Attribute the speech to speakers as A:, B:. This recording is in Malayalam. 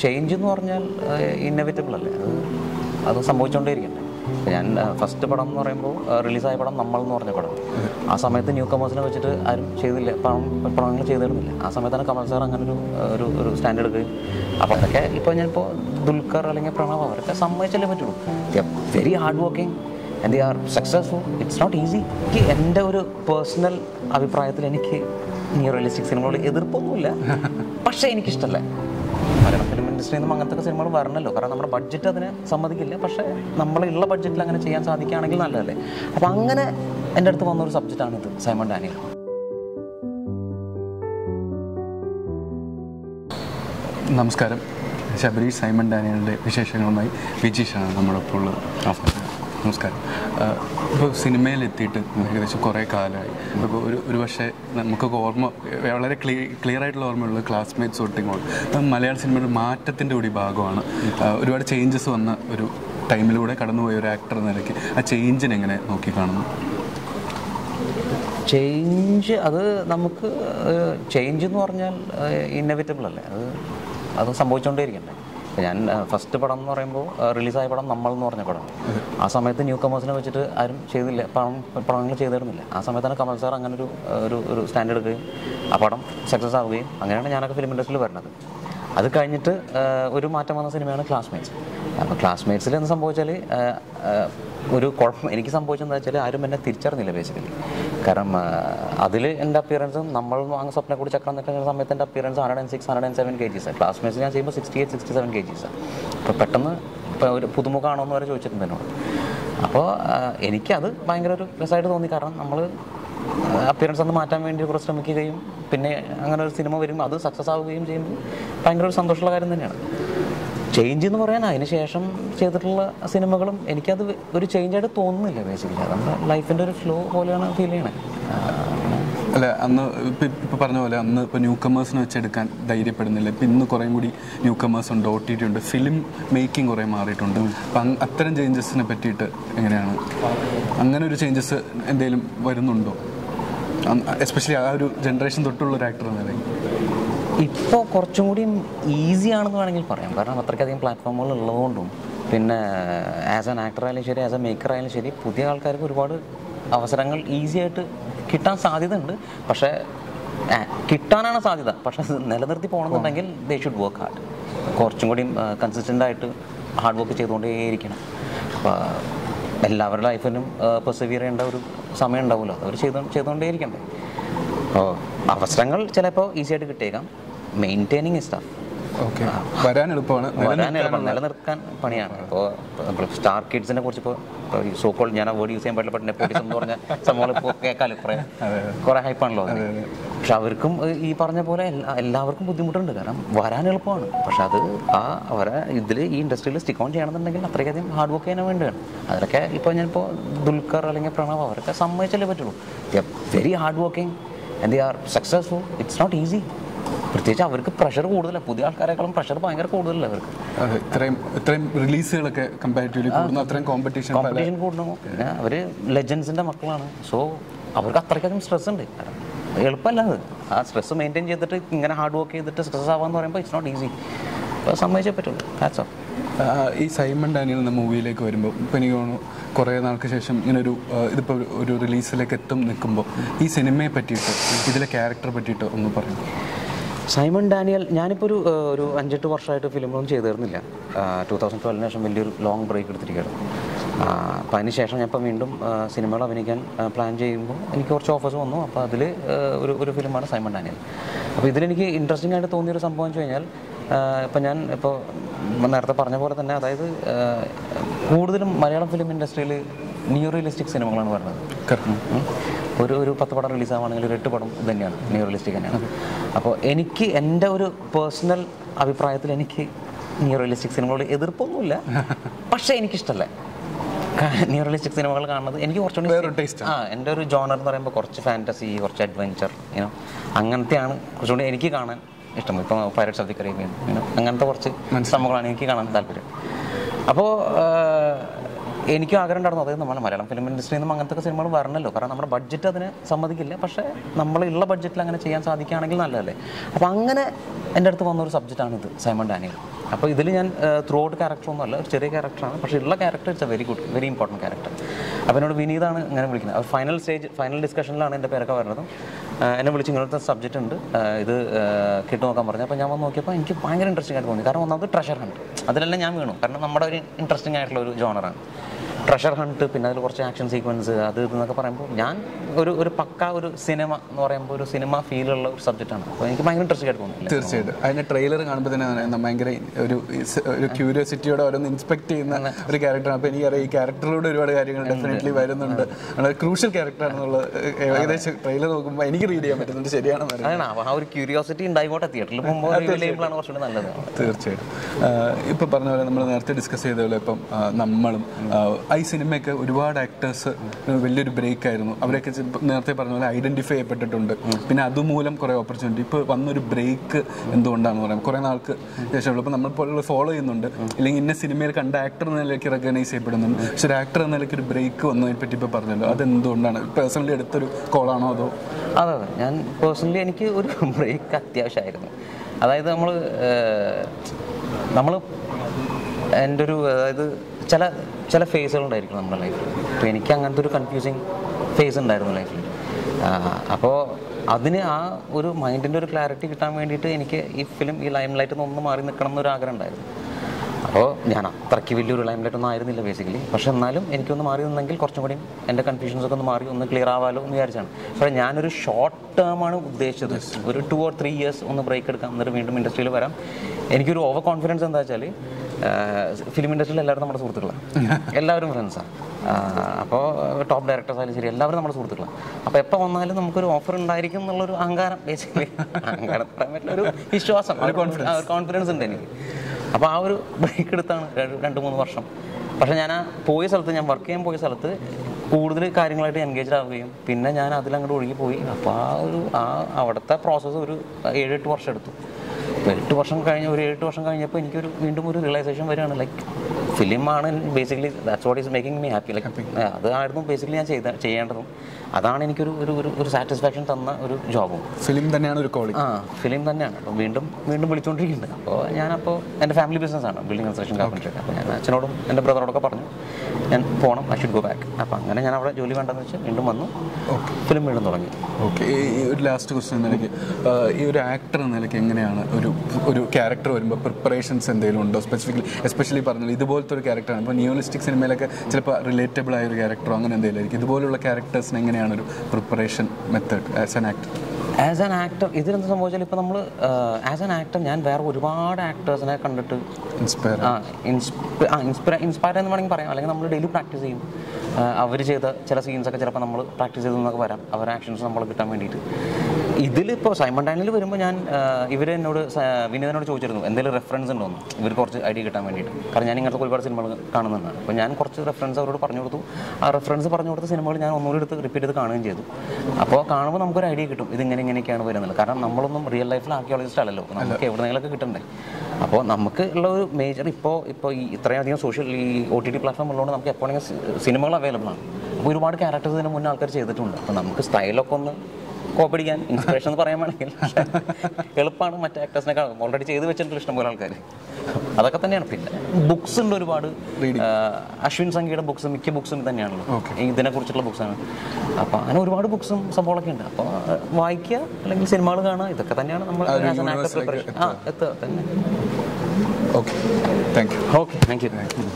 A: ചേഞ്ച് എന്ന് പറഞ്ഞാൽ ഇന്നവിറ്റബിൾ അല്ലേ അത് അത് സംഭവിച്ചുകൊണ്ടേയിരിക്കണ്ടേ ഞാൻ ഫസ്റ്റ് പടം എന്ന് പറയുമ്പോൾ റിലീസായ പടം നമ്മൾ എന്ന് പറഞ്ഞ പടം ആ സമയത്ത് ന്യൂ കമേഴ്സിനെ വെച്ചിട്ട് ആരും ചെയ്തില്ല പണം പടങ്ങൾ ചെയ്തിരുന്നില്ല ആ സമയത്താണ് കമൽ സാർ അങ്ങനെ ഒരു ഒരു ഒരു സ്റ്റാൻഡ് എടുക്കുകയും അപ്പോൾ അതൊക്കെ ഇപ്പോൾ ഞാനിപ്പോൾ ദുൽഖർ അല്ലെങ്കിൽ പ്രണവ് അവരൊക്കെ സമ്മതിച്ചല്ലേ പറ്റുള്ളൂ very hard working and they are successful it's not easy എനിക്ക് എൻ്റെ ഒരു പേഴ്സണൽ അഭിപ്രായത്തിൽ എനിക്ക് നിയോ റിയലിസ്റ്റിക് സിനിമകളോട് എതിർപ്പൊന്നുമില്ല പക്ഷേ എനിക്കിഷ്ടമല്ല മലയാളം ഫിലിം ഇൻഡസ്ട്രിയിൽ നിന്നും അങ്ങനത്തെ സിനിമകൾ വരണമല്ലോ കാരണം നമ്മുടെ ബഡ്ജറ്റ് അതിനെ സമ്മതിക്കില്ല പക്ഷേ നമ്മളുള്ള ബഡ്ജറ്റിൽ അങ്ങനെ ചെയ്യാൻ സാധിക്കുകയാണെങ്കിൽ നല്ലതല്ലേ അപ്പോൾ അങ്ങനെ എൻ്റെ അടുത്ത് വന്ന ഒരു സബ്ജക്റ്റാണ് ഇത് സൈമൺ ഡാനിയൽ
B: നമസ്കാരം ശബരീഷ് സൈമൺ ഡാനിയലിൻ്റെ വിശേഷങ്ങളുമായി വിജീഷാണ് നമ്മളൊപ്പം ഉള്ളത് നമസ്കാരം ഇപ്പോൾ സിനിമയിൽ എത്തിയിട്ട് ഏകദേശം കുറേ കാലമായി ഇപ്പോൾ ഒരു ഒരു പക്ഷേ നമുക്കൊക്കെ ഓർമ്മ വളരെ ക്ലിയർ ക്ലിയർ ആയിട്ടുള്ള ഓർമ്മയുള്ളത് ക്ലാസ്മേറ്റ്സ് തൊട്ടിങ്ങോട്ട് മലയാള സിനിമയുടെ മാറ്റത്തിൻ്റെ കൂടി ഭാഗമാണ് ആ, ഒരുപാട് ചേഞ്ചസ് വന്ന ഒരു ടൈമിലൂടെ കടന്നുപോയ ഒരു ആക്ടർ എന്ന നിലയ്ക്ക് ആ ചേഞ്ചിനെ എങ്ങനെ നോക്കിക്കാണുന്നു
A: ചേഞ്ച് അത് നമുക്ക് ചേഞ്ച് എന്ന് പറഞ്ഞാൽ ഇന്നവിറ്റബിൾ അല്ലേ അത് അത് സംഭവിച്ചുകൊണ്ടേയിരിക്കണ്ടേ ഇപ്പം ഞാൻ ഫസ്റ്റ് പടം എന്ന് പറയുമ്പോൾ റിലീസായ പടം നമ്മൾ എന്ന് പറഞ്ഞ പടം ആ സമയത്ത് ന്യൂ കമേഴ്സിനെ വെച്ചിട്ട് ആരും ചെയ്തില്ല പണം പടങ്ങൾ ചെയ്തിരുന്നില്ല ആ സമയത്താണ് കമൽ സാർ അങ്ങനെ ഒരു ഒരു ഒരു സ്റ്റാൻഡ് എടുക്കുകയും ആ പടം സക്സസ് ആവുകയും അങ്ങനെയാണ് ഞാനൊക്കെ ഫിലിം ഇൻഡസ്ട്രിയിൽ വരുന്നത് അത് കഴിഞ്ഞിട്ട് ആ, ഒരു മാറ്റം വന്ന സിനിമയാണ് ക്ലാസ്മേറ്റ്സ് അപ്പോൾ ക്ലാസ്മേറ്റ്സിൽ എന്ന് സംഭവിച്ചാൽ ഒരു കുഴപ്പം എനിക്ക് സംഭവിച്ചതെന്ന് വെച്ചാൽ ആരും എന്നെ തിരിച്ചറിഞ്ഞില്ല ബേസിക്കലി കാരണം അതിൽ എൻ്റെ അപ്പിയറൻസും നമ്മൾ അങ്ങ് സ്വപ്നം കൂടി ചക്രം നിൽക്കുന്ന സമയത്ത് എൻ്റെ appearance hundred and six hundred and seven K Gs classmates ഞാൻ ചെയ്യുമ്പോൾ sixty eight sixty seven K Gs അപ്പോൾ പെട്ടെന്ന് ഇപ്പോൾ ഒരു പുതുമുഖമാണോ എന്ന് വരെ ചോദിച്ചിട്ടുണ്ട് എന്നോട് അപ്പോൾ എനിക്കത് ഭയങ്കര ഒരു രസമായിട്ട് തോന്നി കാരണം നമ്മൾ അപ്പിയറൻസ് ഒന്ന് മാറ്റാൻ വേണ്ടി കുറച്ച് ശ്രമിക്കുകയും പിന്നെ അങ്ങനെ ഒരു സിനിമ വരും അത് സക്സസ് ആവുകയും ചെയ്യുമ്പോൾ ഭയങ്കര ഒരു സന്തോഷമുള്ള കാര്യം തന്നെയാണ് ചേഞ്ച് എന്ന് പറയാൻ അതിന് ശേഷം ചെയ്തിട്ടുള്ള സിനിമകളും എനിക്കത് ഒരു ചേഞ്ച് ആയിട്ട് തോന്നുന്നില്ല ബേസിക്കലി അത് നമ്മുടെ ലൈഫിൻ്റെ ഒരു ഫ്ലോ പോലെയാണ് ഫീൽ ചെയ്യണേ ആ,
B: അല്ല അന്ന് ഇപ്പം ഇപ്പം പറഞ്ഞ പോലെ അന്ന് ഇപ്പോൾ ന്യൂ കമേഴ്സിനെ വെച്ചെടുക്കാൻ ധൈര്യപ്പെടുന്നില്ല ഇപ്പം ഇന്ന് കുറേ കൂടി ന്യൂ കമേഴ്സ് ഉണ്ട് ഒ ടി ടി ഉണ്ട് ഫിലിം മേക്കിംഗ് കുറേ മാറിയിട്ടുണ്ട് അപ്പം അത്തരം ചേഞ്ചസിനെ പറ്റിയിട്ട് എങ്ങനെയാണ് അങ്ങനെ ഒരു ചേഞ്ചസ് എന്തെങ്കിലും വരുന്നുണ്ടോ എസ്പെഷ്യലി ആ ഒരു ജനറേഷൻ തൊട്ടുള്ള ഒരു ആക്ടർ എന്ന നിലയിൽ
A: ഇപ്പോൾ കുറച്ചും കൂടി ഈസി ആണെന്ന് വേണമെങ്കിൽ പറയാം കാരണം അത്രയ്ക്കധികം പ്ലാറ്റ്ഫോമുകൾ ഉള്ളതുകൊണ്ടും പിന്നെ ആസ് ആൻ ആക്ടർ ആയാലും ശരി ആസ് എ മേക്കർ ആയാലും ശരി പുതിയ ആൾക്കാർക്ക് ഒരുപാട് അവസരങ്ങൾ ഈസി ആയിട്ട് കിട്ടാൻ സാധ്യതയുണ്ട് പക്ഷേ ആ, കിട്ടാനാണ് സാധ്യത പക്ഷേ അത് നിലനിർത്തി പോകണമെന്നുണ്ടെങ്കിൽ ദേ ഷുഡ് വർക്ക് ഹാർഡ് കുറച്ചും കൂടി കൺസിസ്റ്റൻ്റ് ആയിട്ട് ഹാർഡ് വർക്ക് ചെയ്തുകൊണ്ടേയിരിക്കണം അപ്പോൾ എല്ലാവരുടെ ലൈഫിനും പെർസിവിയർ ചെയ്യേണ്ട ഒരു സമയം ഉണ്ടാവുമല്ലോ അവർ ചെയ്തു ചെയ്തുകൊണ്ടേയിരിക്കണ്ടേ അപ്പോൾ അവസരങ്ങൾ ചിലപ്പോൾ ഈസി ആയിട്ട് കിട്ടിയേക്കാം മെയിൻറ്റെയിനിങ് ഇസ് ടഫ്
B: ഓക്കെ വരാൻ എളുപ്പമാണ്
A: വരാൻ എളുപ്പം നിലനിർത്താൻ പണിയാണ് അപ്പോൾ നമ്മൾ സ്റ്റാർ കിഡ്സിനെ കുറിച്ച് ഇപ്പോൾ സോക്കോൾ ഞാൻ ആ വേർഡ് യൂസ് ചെയ്യാൻ പറ്റില്ല ബട്ട് നെപ്പോട്ടിസം എന്ന് പറഞ്ഞ സംഭവം ഇപ്പോൾ കേൾക്കാമല്ലോ കുറേ കുറേ ഹൈപ്പാണല്ലോ അതിന്. പക്ഷെ അവർക്കും ഏഹ്, ഈ പറഞ്ഞ പോലെ എല്ലാ- എല്ലാവർക്കും ബുദ്ധിമുട്ടുണ്ട് കാരണം വരാൻ എളുപ്പമാണ് പക്ഷെ അത് ആ അവരെ ഇതിൽ ഈ ഇൻഡസ്ട്രിയിൽ സ്റ്റിക്ക് ഓൺ ചെയ്യണമെന്നുണ്ടെങ്കിൽ അത്രയ്ക്കധികം ഹാർഡ് വർക്ക് ചെയ്യാൻ വേണ്ടിയാണ് അതിലൊക്കെ ഇപ്പോൾ ഞാനിപ്പോൾ ദുൽഖർ അല്ലെങ്കിൽ പ്രണവ് അവരൊക്കെ സമ്മതിച്ചല്ലേ പറ്റുള്ളൂ very hard working and they are successful it's not easy പ്രത്യേകിച്ച് അവർക്ക് പ്രഷർ കൂടുതലാണ് പുതിയ ആൾക്കാരെക്കാളും പ്രഷർ ഭയങ്കര കൂടുതലല്ലേ അവർക്ക്
B: അതെ ഇത്രയും ഇത്രയും റിലീസുകളൊക്കെ കമ്പാരിറ്റീവ്ലി കൂടുന്നു അത്രയും കോമ്പറ്റീഷൻ പല
A: കോമ്പറ്റീഷൻ കൂടണോ പിന്നെ അവർ ലെജൻസിൻ്റെ മക്കളാണ് സോ അവർക്ക് അത്രയ്ക്കധികം സ്ട്രെസ് ഉണ്ട് എളുപ്പമല്ല അത് ആ സ്ട്രെസ് മെയിൻറ്റെയിൻ ചെയ്തിട്ട് ഇങ്ങനെ ഹാർഡ് വർക്ക് ചെയ്തിട്ട് സ്ട്രെസ് ആവാന്ന് പറയുമ്പോൾ ഇറ്റ്സ് നോട്ട് ഈസി അപ്പോൾ സമ്മതിച്ചേ പറ്റുള്ളൂ ഹാറ്റ്സ് ഓഫ്
B: ആ, ഈ സൈമൺ ഡാനിയൽ എന്ന മൂവിയിലേക്ക് വരുമ്പോൾ ഇപ്പോൾ എനിക്ക് തോന്നുന്നു കുറേ നാൾക്ക് ശേഷം ഇങ്ങനൊരു ആ, ഇതിപ്പോൾ ഒരു- ഒരു റിലീസിലേക്ക് എത്തും നിൽക്കുമ്പോൾ ഈ സിനിമയെ പറ്റിയിട്ട് ഇതിലെ ക്യാരക്ടറെ പറ്റിയിട്ട് ഒന്ന് പറയും
A: സൈമൺ ഡാനിയൽ ഞാനിപ്പോൾ ഒരു ഏഹ്, ഒരു അഞ്ചെട്ട് വർഷമായിട്ട് ഫിലിമൊന്നും ചെയ്തു തീർന്നില്ല ടൂ തൗസൻഡ് ട്വൽവിന് ശേഷം വലിയൊരു ലോങ് ബ്രേക്ക് എടുത്തിരിക്കുകയാണ് അപ്പോൾ അതിന് ശേഷം ഞാൻ ഇപ്പോൾ വീണ്ടും സിനിമകൾ അഭിനയിക്കാൻ പ്ലാൻ ചെയ്യുമ്പോൾ എനിക്ക് കുറച്ച് ഓഫേഴ്സ് വന്നു അപ്പോൾ അതിൽ ഒരു ഒരു ഫിലിമാണ് സൈമൺ ഡാനിയൽ അപ്പോൾ ഇതിലെനിക്ക് ഇൻട്രസ്റ്റിംഗ് ആയിട്ട് തോന്നിയൊരു സംഭവം എന്ന് വെച്ച് കഴിഞ്ഞാൽ ഇപ്പം ഞാൻ ഇപ്പോൾ നേരത്തെ പറഞ്ഞ പോലെ തന്നെ അതായത് ഏഹ്, കൂടുതലും മലയാളം ഫിലിം ഇൻഡസ്ട്രിയിൽ ന്യൂ റിയലിസ്റ്റിക് സിനിമകളാണ് വരുന്നത് ഉം, ഉം. ഒരു ഒരു പത്ത് പടം റിലീസ് ആവുകയാണെങ്കിൽ ഒരു എട്ട് പടം ഇത് തന്നെയാണ് ന്യൂ റിയലിസ്റ്റിക് തന്നെയാണ് അപ്പോൾ എനിക്ക് എൻ്റെ ഒരു പേഴ്സണൽ അഭിപ്രായത്തിൽ എനിക്ക് ന്യൂ റിയലിസ്റ്റിക് സിനിമകളോട് എതിർപ്പൊന്നുമില്ല പക്ഷേ എനിക്കിഷ്ടമല്ല ന്യൂ റിയലിസ്റ്റിക് സിനിമകൾ കാണുന്നത് എനിക്ക് കുറച്ചുകൂടി
B: വേറൊരു taste
A: ആ എൻ്റെ ഒരു ജോണർ എന്ന് പറയുമ്പോൾ കുറച്ച് ഫാൻറ്റസി കുറച്ച് അഡ്വഞ്ചർ യൂനോ അങ്ങനത്തെയാണ് കുറച്ചുകൂടി എനിക്ക് കാണാൻ ഇഷ്ടം ഇപ്പോൾ pirates of the Caribbean you know അങ്ങനത്തെ കുറച്ച് സംഭവങ്ങളാണ് എനിക്ക് കാണാൻ താല്പര്യം അപ്പോൾ എനിക്കും ആഗ്രഹം ഉണ്ടായിരുന്നു അതായത് നമ്മൾ മലയാളം ഫിലിം ഇൻഡസ്ട്രിയിൽ നിന്നും അങ്ങനത്തെ സിനിമകൾ വരണമല്ലോ കാരണം നമ്മുടെ ബഡ്ജറ്റ് അതിനെ സമ്മതിക്കില്ല പക്ഷേ നമ്മളുള്ള ബഡ്ജറ്റിൽ അങ്ങനെ ചെയ്യാൻ സാധിക്കുകയാണെങ്കിൽ നല്ലതല്ലേ അപ്പോൾ അങ്ങനെ എൻ്റെ അടുത്ത് വന്ന ഒരു സബ്ജക്റ്റാണ് ഇത് സൈമൺ ഡാനിയൽ അപ്പോൾ ഇതിൽ ഞാൻ ത്രൂ ഔട്ട് ക്യാരക്ടറൊന്നും അല്ല ഒരു ചെറിയ ക്യാരക്ടറാണ് പക്ഷേ ഉള്ള character it's a very good very important character അപ്പോൾ എന്നോട് വിനീതാണ് ഇങ്ങനെ വിളിക്കുന്നത് അപ്പോൾ ഫൈനൽ സ്റ്റേജ് ഫൈനൽ ഡിസ്കഷനിലാണ് എൻ്റെ പേരൊക്കെ വരുന്നത് ആ, എന്നെ വിളിച്ച് ഇങ്ങനത്തെ സബ്ജക്റ്റ് ഉണ്ട് ആ, ഇത് കിട്ടു നോക്കാൻ പറഞ്ഞു അപ്പോൾ ഞാൻ വന്ന് നോക്കിയപ്പോൾ എനിക്ക് ഭയങ്കര ഇൻട്രസ്റ്റിംഗ് ആയിട്ട് തോന്നി കാരണം ഒന്നാമത് ട്രഷർ ഹണ്ട് അതിലെല്ലാം ഞാൻ വീണു കാരണം നമ്മുടെ ഒരു ഇൻട്രസ്റ്റിംഗ് ആയിട്ടുള്ള ഒരു ജോണറാണ് ട്രഷർ ഹണ്ട് പിന്നെ അതിൽ കുറച്ച് ആക്ഷൻ സീക്വൻസ് അത് ഇത് എന്നൊക്കെ പറയുമ്പോൾ ഞാൻ ഒരു ഒരു പക്ക ഒരു സിനിമ എന്ന് പറയുമ്പോൾ ഒരു സിനിമ ഫീലുള്ള ഒരു സബ്ജക്റ്റാണ് അപ്പോൾ എനിക്ക് ഭയങ്കര ഇൻട്രസ്റ്റിംഗ് ആയിട്ട് തോന്നിയില്ല
B: തീർച്ചയായിട്ടും അതിന്റെ ട്രെയിലർ കാണുമ്പോൾ തന്നെ ന- ഭയങ്കര ഒരു ഇസ്- ഒരു ക്യൂരിയോസിറ്റിയോടെ ഓരോന്ന് ഇൻസ്പെക്ട് ചെയ്യുന്ന ഒരു ക്യാരക്ടറാണ് അപ്പോൾ എനിക്കറിയാം ഈ ക്യാരക്ടറിലൂടെ ഒരുപാട് കാര്യങ്ങൾ ഡെഫിനറ്റ്ലി വരുന്നുണ്ട് വളരെ ക്രൂഷ്യൽ ക്യാരക്ടറാണെന്നുള്ളത് ഏകദേശം ട്രെയിലർ നോക്കുമ്പോൾ എനിക്ക് റീഡ് ചെയ്യാൻ പറ്റുന്നുണ്ട് ശരിയാണെന്ന് അറിയാം
A: അതാണ് അപ്പോൾ ആ ഒരു ക്യൂരിയോസിറ്റി ഉണ്ടായിക്കോട്ടെ തിയേറ്ററിൽ പോകുമ്പോൾ റിവീലേബിളാണ് കുറച്ചുകൂടി നല്ലത്
B: തീർച്ചയായിട്ടും ഇപ്പോൾ പറഞ്ഞ പോലെ നമ്മൾ നേരത്തെ ഡിസ്കസ് ചെയ്ത പോലെ ഇപ്പം ആ, നമ്മളും ആ, ഈ സിനിമയൊക്കെ ഒരുപാട് ആക്ടേഴ്സ് വലിയൊരു ബ്രേക്ക് ആയിരുന്നു അവരൊക്കെ ചിലപ്പോൾ നേരത്തെ പറഞ്ഞ പോലെ ഐഡന്റിഫൈ ചെയ്യപ്പെട്ടിട്ടുണ്ട് പിന്നെ അതുമൂലം കുറേ ഓപ്പർച്യൂണിറ്റി ഇപ്പോൾ വന്നൊരു ബ്രേക്ക് എന്തുകൊണ്ടാണെന്ന് പറയാം കുറേ നാൾക്ക് ശേഷമുള്ള ഇപ്പോൾ നമ്മൾ പോലുള്ള ഫോളോ ചെയ്യുന്നുണ്ട് ഇല്ലെങ്കിൽ ഇന്ന സിനിമയിൽ കണ്ട ആക്ടർ എന്ന നിലയ്ക്ക് റെക്കഗ്നൈസ് ചെയ്യപ്പെടുന്നുണ്ട് പക്ഷെ ഒരു ആക്ടർ എന്ന നിലയ്ക്ക് ഒരു ബ്രേക്ക് വന്നതിനെ പറ്റി ഇപ്പോൾ പറഞ്ഞല്ലോ അതെന്തുകൊണ്ടാണ് പേഴ്സണലി എടുത്തൊരു കോളാണോ അതോ
A: അതെ അതെ ഞാൻ പേഴ്സണലി എനിക്ക് ഒരു ബ്രേക്ക് അത്യാവശ്യമായിരുന്നു അതായത് നമ്മൾ നമ്മൾ എൻ്റെ ഒരു അതായത് ചില ചില ഫേസുകൾ ഉണ്ടായിരിക്കും നമ്മുടെ ലൈഫിൽ അപ്പോൾ എനിക്ക് അങ്ങനത്തെ ഒരു കൺഫ്യൂസിങ് ഫേസ് ഉണ്ടായിരുന്നു ലൈഫിൽ അപ്പോൾ അതിന് ആ ഒരു മൈൻഡിൻ്റെ ഒരു ക്ലാരിറ്റി കിട്ടാൻ വേണ്ടിയിട്ട് എനിക്ക് ഈ ഫിലിം ഈ ലൈം ലൈറ്റിൽ നിന്ന് ഒന്ന് മാറി നിൽക്കണം എന്നൊരു ആഗ്രഹം ഉണ്ടായിരുന്നു അപ്പോൾ ഞാൻ അത്രയ്ക്ക് വലിയൊരു ലൈം ലൈറ്റ് ഒന്നും ആയിരുന്നില്ല ബേസിക്കലി പക്ഷെ എന്നാലും എനിക്കൊന്ന് മാറി നിന്നെങ്കിൽ കുറച്ചും കൂടി എൻ്റെ കൺഫ്യൂഷൻസ് ഒക്കെ ഒന്ന് മാറി ഒന്ന് ക്ലിയർ ആവാലോ എന്ന് വിചാരിച്ചാണ് പക്ഷേ ഞാനൊരു ഷോർട്ട് ടേമാണ് ഉദ്ദേശിച്ചത് ഒരു ടു ഓർ ത്രീ ഇയേഴ്സ് ഒന്ന് ബ്രേക്ക് എടുക്കാം എന്നിട്ട് വീണ്ടും ഇൻഡസ്ട്രിയിൽ വരാം എനിക്കൊരു ഓവർ കോൺഫിഡൻസ് എന്താ വെച്ചാൽ ഫിലിം ഇൻഡസ്ട്രിയിൽ എല്ലാവരും നമ്മുടെ സുഹൃത്തുക്കളാണ് എല്ലാവരും ഫ്രണ്ട്സാണ് അപ്പോൾ ടോപ്പ് ഡയറക്ടേഴ്സ് ആയാലും ശരി എല്ലാവരും നമ്മുടെ സുഹൃത്തുക്കളാണ് അപ്പോൾ എപ്പോൾ വന്നാലും നമുക്കൊരു ഓഫർ ഉണ്ടായിരിക്കും എന്നുള്ളൊരു അഹങ്കാരം ബേസിക്കലി അഹങ്കാരം പറയാൻ പറ്റില്ല ഒരു വിശ്വാസം ഒരു കോൺഫിഡൻസ് ഉണ്ട് എനിക്ക് അപ്പോൾ ആ ഒരു ബ്രേക്ക് എടുത്താണ് രണ്ട് രണ്ട് മൂന്ന് വർഷം പക്ഷേ ഞാൻ ആ പോയ സ്ഥലത്ത് ഞാൻ വർക്ക് ചെയ്യാൻ പോയ സ്ഥലത്ത് കൂടുതൽ കാര്യങ്ങളായിട്ട് എൻഗേജ് ആവുകയും പിന്നെ ഞാൻ അതിലങ്ങോട്ട് ഒഴുകി പോയി അപ്പോൾ ആ ഒരു ആ അവിടുത്തെ പ്രോസസ്സ് ഒരു ഏഴെട്ട് വർഷം എടുത്തു അപ്പോൾ എട്ട് വർഷം കഴിഞ്ഞ് ഒരു എട്ട് വർഷം കഴിഞ്ഞപ്പോൾ എനിക്കൊരു വീണ്ടും ഒരു റിയലൈസേഷൻ വരികയാണ് ലൈക്ക് ഫിലിമാണ് basically that's what is making me happy like അതായിരുന്നു ബേസിക്കലി ഞാൻ ചെയ്ത ചെയ്യേണ്ടതും അതാണ് എനിക്കൊരു ഒരു ഒരു ഒരു സാറ്റിസ്ഫാക്ഷൻ തന്ന ഒരു ജോബും
B: ഫിലിം തന്നെയാണ് ഒരു കോളിംഗ്
A: ആ ഫിലിം തന്നെയാണ് അപ്പോൾ വീണ്ടും വീണ്ടും വിളിച്ചുകൊണ്ടിരിക്കുന്നുണ്ട് അപ്പോൾ ഞാനപ്പോൾ എൻ്റെ ഫാമിലി ബിസിനസ്സാണ് ബിൽഡിംഗ് കൺസ്ട്രക്ഷൻ കാർപ്പൻറ്ററി അപ്പോൾ ഞാൻ അച്ഛനോടും എൻ്റെ ബ്രദറോടൊക്കെ പറഞ്ഞു ഞാൻ പോകണം ഐ ഷുഡ് ഗോ ബാക്ക് അപ്പോൾ അങ്ങനെ ഞാൻ അവിടെ ജോലി വേണ്ടെന്ന് വെച്ച് വീണ്ടും വന്നു ഫിലിം വീണ്ടും തുടങ്ങി
B: ഓക്കെ ഈ ഒരു ലാസ്റ്റ് ക്വസ്റ്റ്യൻ എന്ന നിലയ്ക്ക് ആ, ഈ ഒരു ആക്ടർ എന്ന നിലയ്ക്ക് എങ്ങനെയാണ് ഒരു ഒരു ക്യാരക്ടർ വരുമ്പോൾ പ്രിപ്പറേഷൻസ് എന്തെങ്കിലും ഉണ്ടോ സ്പെസിഫിക്കലി എസ്പെഷ്യലി പറഞ്ഞത് ഇതുപോലത്തെ ഒരു ക്യാരക്ടറാണ് ഇപ്പോൾ നിയോളിസ്റ്റിക് സിനിമയിലൊക്കെ ചിലപ്പോൾ റിലേറ്റബിൾ ആയ ഒരു ക്യാരക്ടറോ അങ്ങനെ എന്തെങ്കിലും ആയിരിക്കും ഇതുപോലുള്ള ക്യാരക്ടേഴ്സിന് എങ്ങനെയാണ് ഒരു preparation method as an actor
A: as an actor ഇതിനെന്ത് സംഭവിച്ചാൽ ഇപ്പോൾ നമ്മൾ ആസ് ആൻ ആക്ടർ ഞാൻ വേറെ ഒരുപാട് ആക്ടേഴ്സിനെ കണ്ടിട്ട്
B: ഇൻസ്പയർ
A: ആ ഇൻസ്പ ആ ഇൻസ്പയർ ഇൻസ്പയർ എന്ന് വേണമെങ്കിൽ പറയാം അല്ലെങ്കിൽ നമ്മൾ ഡെയിലി പ്രാക്ടീസ് ചെയ്യും അവർ ചെയ്ത ചില സീൻസൊക്കെ ചിലപ്പോൾ നമ്മൾ പ്രാക്ടീസ് ചെയ്തെന്നൊക്കെ വരാം അവരുടെ ആക്ഷൻസ് നമ്മൾ കിട്ടാൻ വേണ്ടിയിട്ട് ഇതിലിപ്പോൾ സൈമൺ ഡാനിൽ വരുമ്പോൾ ഞാൻ ഇവർ എന്നോട് സ- വിനീതനോട് ചോദിച്ചിരുന്നു എന്തെങ്കിലും റെഫറൻസ് ഉണ്ടോന്ന് ഇവർ കുറച്ച് ഐഡിയ കിട്ടാൻ വേണ്ടിയിട്ട് കാരണം ഞാൻ ഇങ്ങനത്തെ ഒരുപാട് സിനിമകൾ കാണുന്നതാണ് അപ്പോൾ ഞാൻ കുറച്ച് റെഫറൻസ് അവരോട് പറഞ്ഞു കൊടുത്തു ആ റെഫറൻസ് പറഞ്ഞു കൊടുത്ത സിനിമകൾ ഞാൻ ഒന്നുകൂടി എടുത്ത് റിപ്പീറ്റ് ചെയ്ത് കാണുകയും ചെയ്തു അപ്പോൾ കാണുമ്പോൾ നമുക്കൊരു ഐഡിയ കിട്ടും ഇതിങ്ങനെ ഇങ്ങനെയൊക്കെയാണ് വരുന്നത് കാരണം നമ്മളൊന്നും റിയൽ ലൈഫിൽ ആർക്കിയോളജിസ്റ്റ് അല്ലല്ലോ അപ്പോൾ നമുക്ക് എവിടെയെങ്കിലൊക്കെ കിട്ടണ്ടേ അപ്പോൾ നമുക്ക് ഉള്ള ഒരു മേജർ ഇപ്പോൾ ഇപ്പോൾ ഈ ഇത്രയധികം സോഷ്യൽ ഈ ഒ ടി ടി പ്ലാറ്റ്ഫോം ഉള്ളതുകൊണ്ട് നമുക്ക് എപ്പോഴെങ്കിലും സിനിമകൾ അവൈലബിൾ ആണ് അപ്പോൾ ഒരുപാട് ക്യാരക്ടേഴ്സ് ഇതിന് മുന്നേ ആൾക്കാർ ചെയ്തിട്ടുണ്ട് അപ്പോൾ നമുക്ക് സ്റ്റൈലൊക്കെ ഒന്ന് കോപ്പടിക്കാൻ ഇൻസ്പിറേഷൻ എന്ന് പറയാൻ വേണമെങ്കിൽ എളുപ്പമാണ് മറ്റേ ആക്ടേഴ്സിനെ ഓൾറെഡി ചെയ്ത് വെച്ചിട്ടുണ്ട് ഇഷ്ടംപോലെ ആൾക്കാർ അതൊക്കെ തന്നെയാണ് പിന്നെ ബുക്സ് ഉണ്ട് ഒരുപാട് ആ, അശ്വിൻ സംഖ്യയുടെ ബുക്സ് മിക്ക ബുക്സും ഇത് തന്നെയാണല്ലോ ഇതിനെ കുറിച്ചുള്ള ബുക്സാണ് അപ്പോൾ അങ്ങനെ ഒരുപാട് ബുക്സും സംഭവങ്ങളൊക്കെ ഉണ്ട് അപ്പോൾ വായിക്കുക അല്ലെങ്കിൽ സിനിമകൾ കാണുക ഇതൊക്കെ തന്നെയാണ് നമ്മൾ ആസ് ആൻ ആക്ടർ പ്രിപ്പറേഷൻ ആ എത്തുക തന്നെ
B: okay thank you
A: okay thank U